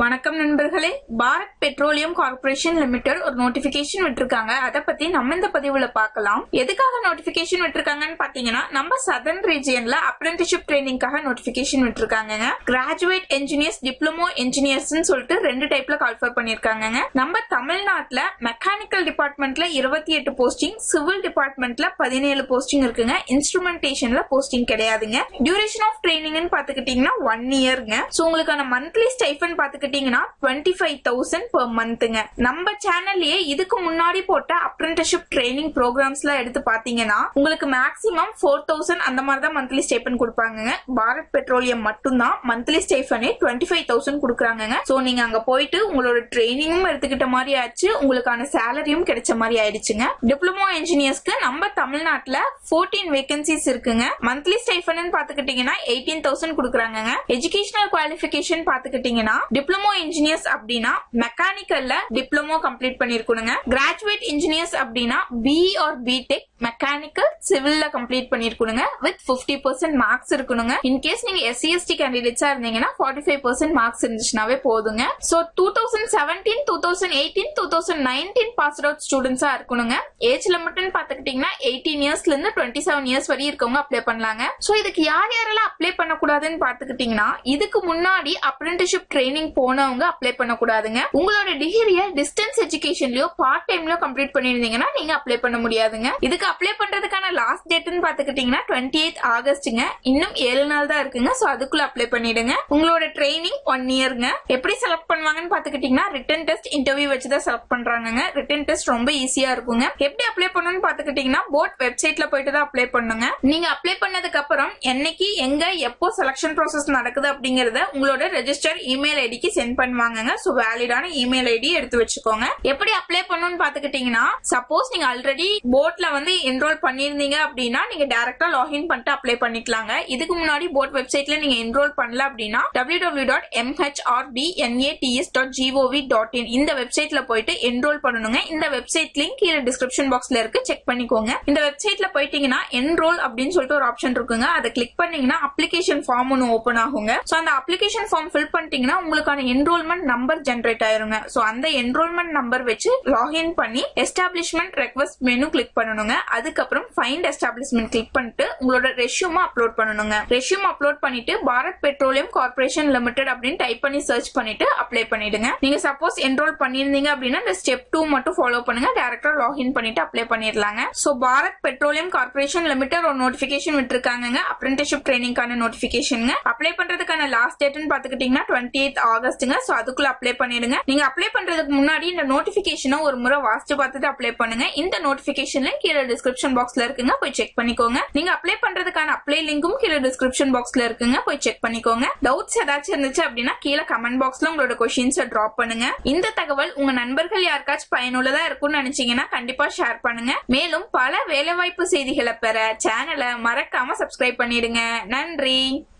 வணக்கம் நண்பர்களே Bharat petroleum corporation limited ஒரு நோட்டிபிகேஷன் விட்டிருக்காங்க அதை பத்தி நம்ம இந்த பதிவுல பார்க்கலாம் எதுக்காக நோட்டிபிகேஷன் விட்டிருக்காங்கன்னு பாத்தீங்கன்னா நம்ம சதர்ன் ரீஜியன்ல அப்ரெண்டிஷிப் ட்ரைனிங்காக நோட்டிபிகேஷன் விட்டிருக்காங்க கிராஜுவேட் என்ஜினியர்ஸ் டிப்ளமோ என்ஜினியர்ஸ் சொல்லிட்டு ரெண்டு டைப்ல கால்ஃபர் பண்ணிருக்காங்க நம்ம தமிழ்நாட்டுல மெக்கானிக்கல் டிபார்ட்மெண்ட்ல இருபத்தி எட்டு போஸ்டிங் சிவில் டிபார்ட்மெண்ட்ல பதினேழு போஸ்டிங் இருக்குங்க இன்ஸ்ட்ருமெண்டேஷன்ல போஸ்டிங் கிடையாதுங்க டியூரேஷன் ஆஃப் ட்ரைனிங்னு பாத்துக்கிட்டீங்கன்னா ஒன் இயர்ங்க சோ உங்களுக்கான மந்த்லி ஸ்டைஃபன் பாத்துக்கிட்டீங்கன்னா டுவெண்ட்டி ஃபைவ் தௌசண்ட் பெர் மந்த்துங்க நம்ம சேனல்லயே இதுக்கு முன்னாடி போட்ட அப்ரெண்டிஷிப் ட்ரைனிங் ப்ரோக்ராம்ஸ் எல்லாம் எடுத்து பாத்தீங்கன்னா உங்களுக்கு மேக்ஸிமம் ஃபோர் தௌசண்ட் அந்த மாதிரி தான் மந்த்லி ஸ்டைஃபன் கொடுப்பாங்க பாரத் பெட்ரோலியம் மட்டும்தான் மந்த்லி ஸ்டைஃபனே டுவெண்ட்டி ஃபைவ் தௌசண்ட் கொடுக்குறாங்க சோ நீங்க அங்க போயிட்டு உங்களோட ட்ரைனிங்கும் எடுத்துக்கிட்ட மாதிரி ஆச்சு உங்களுக்கான சேலரியும் கிடைச்ச மாதிரி ஆயிடுச்சுங்க டிப்ளமோ இன்ஜினியர்ஸ்க்கு நம்ம தமிழ்நாட்டுல ஃபோர்டீன் வேகன்சிஸ் இருக்குங்க மந்த்லி ஸ்டைஃபன் பாத்துக்கிட்டீங்கன்னா எயிட்டீன் தௌசண்ட் கொடுக்குறாங்க எஜுகேஷனல் குவாலிபிகேஷன் பாத்துக்கிட்டீங்கன்னா டிப்ளமோ இன்ஜினியர்ஸ் அப்படின்னா மெக்கானிக்கல்ல டிப்ளமோ கம்ப்ளீட் பண்ணிருக்கணுங்க கிராஜுவேட் இன்ஜினியர்ஸ் அப்படின்னா பிஇ ஆர் பிடெக் மெக்கானிக்கல் சிவில்ல கம்ப்ளீட் பண்ணிருக்கணுங்க வித் பிப்டி பர்சன்ட் மார்க்ஸ் இருக்கணுங்க இன்கேஸ் நீங்க எஸ்சி எஸ்டி கேண்டிடேட்ஸா இருந்தீங்கன்னா ஃபார்ட்டி ஃபைவ் பர்சன்ட் மார்க்ஸ் இருந்துச்சுனாவே போதுங்க so two thousand seventeen two thousand eighteen two thousand nineteen pass out ஸ்டூடெண்ட்ஸா இருக்கணுங்க ஏஜ் லிமிட்னு பாத்துக்கிட்டீங்கன்னா எயிட்டீன் இயர்ஸ்ல இருந்து டுவெண்ட்டி செவன் இயர்ஸ் வரையும் இருக்கவங்க அப்ளை பண்ணலாங்க சோ இதுக்கு யார் யாரெல்லாம் அப்ளை பண்ணக்கூடாதுன்னு பாத்துக்கிட்டீங்கன்னா இதுக்கு முன்னாடி அப்ரெண்டிஷிப் ட்ரைனிங் போனவங்க அப்ளை பண்ணக்கூடாதுங்க உங்களோட டிகிரிய டிஸ்டன்ஸ் எஜுகேஷன்லயோ பார்ட் டைம்லயோ கம்ப்ளீட் பண்ணிருந்தீங்கன்னா நீங்க அப்ளை பண்ண முடியாதுங்க இதுக்கு அப்ளை பண்றதுக்கான லாஸ்ட் டேட்னு பாத்துக்கிட்டீங்கன்னா டுவெண்ட்டி எயிட் ஆகஸ்ட்ங்க இன்னும் ஏழு நாள் தான் இருக்குங்க சோ அதுக்குள்ள அப்ளை பண்ணிடுங்க உங்களோட ட்ரைனிங் ஒன் இயர்ங்க எப்படி செலக்ட் பண்ணுவாங்கன்னு பாத்துக்கிட்டீங்கன்னா ரிட்டன் டெஸ்ட் இன்டர்வியூ வச்சு தான் செலக்ட் பண்றாங்க ரிட்டன் டெஸ்ட் ரொம்ப ஈஸியா இருக்குங்க எப்படி அப்ளை பண்ணணும்னு பாத்துக்கிட்டீங்கன்னா போட் வெப்சைட்ல போயிட்டு தான் அப்ளை பண்ணுங்க நீங்க அப்ளை பண்ணதுக்கு அப்புறம் என்னைக்கு எங்க எப்போ செலக்ஷன் ப்ராசஸ் நடக்குது அப்படிங்கறத உங்களோட ரெஜிஸ்டர் இமெயில் ஐடிக்கு சென்ட் பண்ணுவாங்க சோ வேலிடான இமெயில் ஐடி எடுத்து வச்சுக்கோங்க எப்படி அப்ளை பண்ணணும்னு பாத்துக்கிட்டீங்கன்னா சப்போஸ் நீங்க ஆல்ரெடி போட்ல வந்து என்ரோல் பண்ணிருந்தீங்க அப்படின்னா நீங்க டைரக்டா லாகின் பண்ணிட்டு அப்ளை பண்ணிக்கலாங்க இதுக்கு முன்னாடி போட் வெப்சைட்ல நீங்க என்ரோல் பண்ணல அப்படின்னா W W dot MHRD NATS dot gov dot in இந்த வெப்சைட்ல போயிட்டு என்ரோல் பண்ணணுங்க இந்த வெப்சைட் லிங்க் கீழே டிஸ்கிரிப்ஷன் பாக்ஸ்ல இருக்கு செக் பண்ணிக்கோங்க இந்த வெப்சைட்ல போயிட்டீங்கன்னா என்ரோல் அப்படின்னு சொல்லிட்டு ஒரு ஆப்ஷன் இருக்குங்க அதை கிளிக் பண்ணீங்கன்னா அப்ளிகேஷன் ஃபார்ம் ஒன்று ஓப்பன் ஆகுங்க சோ அந்த அப்ளிகேஷன் ஃபார்ம் ஃபில் பண்ணிட்டீங்கன்னா உங்களுக்கான என்ரோல்மெண்ட் நம்பர் ஜென்ரேட் ஆயிருங்க சோ அந்த என்ரோல்மெண்ட் நம்பர் வச்சு லாகின் பண்ணி எஸ்டாப்ளிஷ்மெண்ட் ரெக்வஸ்ட் மெனு கிளிக் பண்ணணுங்க அதுக்கப்புறம் ஃபைண்ட் எஸ்டாப்ளிஷ்மெண்ட் கிளிக் பண்ணிட்டு உங்களோட ரெஷ்யூம் அப்லோட் பண்ணணுங்க ரெஷ்யூம் அப்லோட் பண்ணிட்டு பாரத் பெட்ரோலியம் கார்பரேஷன் லிமிடெட் அப்படின்னு டைப் பண்ணி சர்ச் பண்ணிட்டு அப்ளை பண்ணிடுங்க நீங்க சப்போஸ் என்ரோல் பண்ணிருந்தீங்க அப்படின்னா இந்த ஸ்டெப் டூ மட்டும் ஃபாலோ பண்ணுங்க டேரக்டா லாகின் பண்ணிட்டு அப்ளை பண்ணிடலாங்க so Bharat petroleum corporation limited ஒரு நோட்டிபிகேஷன் விட்டுருக்காங்க அப்ரெண்டிஷிப் ட்ரைனிங்கான நோட்டிபிகேஷன் அப்ளை பண்றதுக்கான லாஸ்ட் டேட்னு பாத்துக்கிட்டீங்கன்னா டுவெண்ட்டி எயிட் ஆகஸ்ட்ங்க சோ அதுக்குள்ள அப்ளை பண்ணிடுங்க நீங்க அப்ளை பண்றதுக்கு முன்னாடி இந்த நோட்டிபிகேஷனை ஒரு முறை வாசிச்சு பார்த்துட்டு அப்ளை பண்ணுங்க இந்த நோட்டிபிகேஷன்ல கீழே டிஸ்கிரிப்ஷன் பாக்ஸ்ல இருக்குங்க போய் செக் பண்ணிக்கோங்க நீங்க அப்ளை பண்றதுக்கான அப்ளை லிங்கும் கீழே டிஸ்கிரிப்ஷன் பாக்ஸ்ல இருக்குங்க போய் செக் பண்ணிக்கோங்க டவுட்ஸ் ஏதாச்சும் இருந்துச்சு அப்படின்னா கீழே கமெண்ட் பாக்ஸ்ல உங்களோட கொஸ்டின்ஸ் டிராப் பண்ணுங்க இந்த தகவல் உங்க நண்பர்கள் யாருக்காச்சும் பயனுள்ளதா இருக்கும்னு நினைச்சீங்கன்னா கண்டிப்பா ஷேர் பண்ணுங்க மேலும் பல வேலைவாய்ப்பு செய்திகளை பெற சேனலை மறக்காம சப்ஸ்கிரைப் பண்ணிடுங்க நன்றி